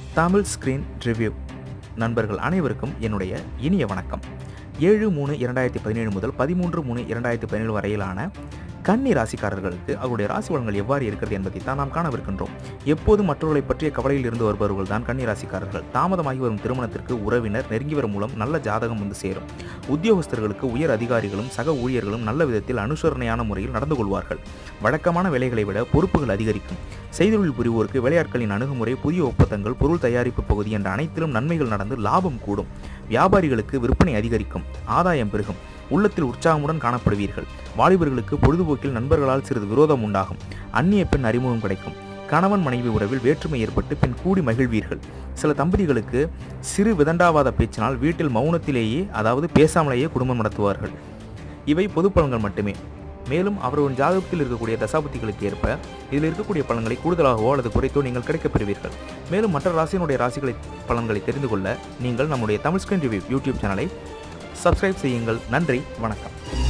Tamil screen review நண்பர்கள் அனைவருக்கும் என்னுடைய இனிய வணக்கம் ஏழு மூணு இரண்டாயிரத்தி பதினேழு முதல் பதிமூன்று மூணு இரண்டாயிரத்தி பதினேழு வரையிலான கன்னி ராசிக்காரர்களுக்கு அவருடைய ராசி பலன்கள் எவ்வாறு இருக்கிறது என்பதை தான் நாம் காணவிருக்கின்றோம் எப்போதும் மற்றவர்களை பற்றிய கவலையில் இருந்து வருபவர்கள் தான் கன்னி ராசிக்காரர்கள் தாமதமாகி வரும் திருமணத்திற்கு உறவினர் நெருங்கியவர் மூலம் நல்ல ஜாதகம் வந்து சேரும் உத்தியோகஸ்தர்களுக்கு உயர் அதிகாரிகளும் சக ஊழியர்களும் நல்ல விதத்தில் அனுசரணையான முறையில் நடந்து கொள்வார்கள் வழக்கமான வேலைகளை விட பொறுப்புகள் அதிகரிக்கும் செய்தொழில் புரிவோருக்கு வேலையாட்களின் அணுகுமுறை புதிய ஒப்பந்தங்கள் பொருள் தயாரிப்பு பகுதி என்ற அனைத்திலும் நன்மைகள் நடந்து லாபம் கூடும் வியாபாரிகளுக்கு விற்பனை அதிகரிக்கும் ஆதாயம் பெருகும் உள்ளத்தில் உற்சாகமுடன் காணப்படுவீர்கள் வாலிபர்களுக்கு பொழுதுபோக்கில் நண்பர்களால் சிறிது விரோதம் உண்டாகும் அந்நிய பெண் அறிமுகம் கிடைக்கும் கணவன் மனைவி உறவில் வேற்றுமை ஏற்பட்டு பின் கூடி மகிழ்வீர்கள் சில தம்பதிகளுக்கு சிறு விதண்டாவாத பேச்சினால் வீட்டில் மௌனத்திலேயே அதாவது பேசாமலேயே குடும்பம் நடத்துவார்கள் இவை பொது பலன்கள் மட்டுமே மேலும் அவரவரின் ஜாதகத்தில் இருக்கக்கூடிய தசாபதிகளுக்கு ஏற்ப இதில் இருக்கக்கூடிய பலன்களை கூடுதலாகவோ அல்லது குறைத்தோ நீங்கள் கிடைக்கப் பெறுவீர்கள் மேலும் மற்ற ராசியினுடைய ராசிகளை பலன்களை தெரிந்து கொள்ள நீங்கள் நம்முடைய தமிழ் ஸ்கிரீன் ரிவ்யூ யூடியூப் சேனலை சப்ஸ்கிரைப் செய்யுங்கள் நன்றி வணக்கம்